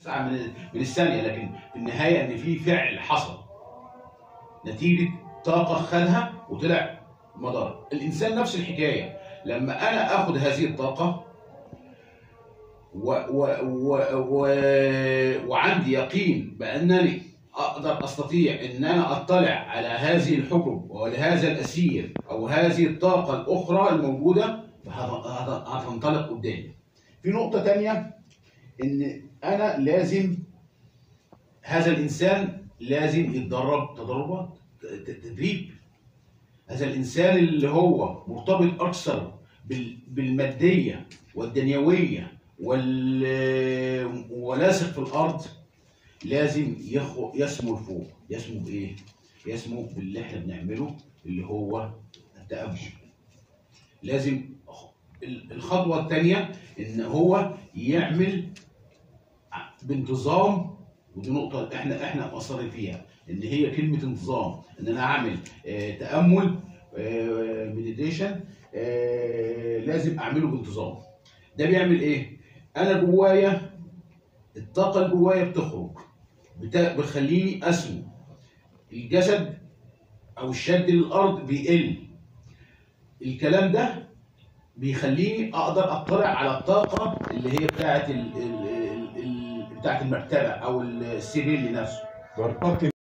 ساعة من من الثانية لكن في النهاية إن في فعل حصل نتيجة طاقة خدها وطلع مضار الإنسان نفس الحكاية لما أنا آخد هذه الطاقة و و و و وعندي يقين بأنني أقدر أستطيع إن أنا أطلع على هذه الحكم ولهذا الأسير أو هذه الطاقة الأخرى الموجودة فهت- هت- هتنطلق قدامي. في نقطة تانية إن أنا لازم هذا الإنسان لازم يتدرب تدربات ت- ت- تدريب هذا الإنسان اللي هو مرتبط أكثر بال- بالمادية والدنيوية وال ولاصق في الأرض لازم يخو يسمو لفوق يسمو بإيه؟ يسمو باللي إحنا بنعمله اللي هو التأمل لازم ال- الخطوة الثانية إن هو يعمل ع- بانتظام ودي نقطة احنا احنا مقصرين فيها ان هي كلمة انتظام ان انا اعمل آه تأمل مديتيشن لازم اعمله بانتظام ده بيعمل ايه؟ انا جوايا الطاقة اللي جوايا بتخرج بتا- بتخليني اسمو الجسد او الشد للارض بيقل الكلام ده بيخليني اقدر اطلع على الطاقه اللي هي بتاعه ال ال ال ال- بتاعه المرتبه او السرير نفسه برتقي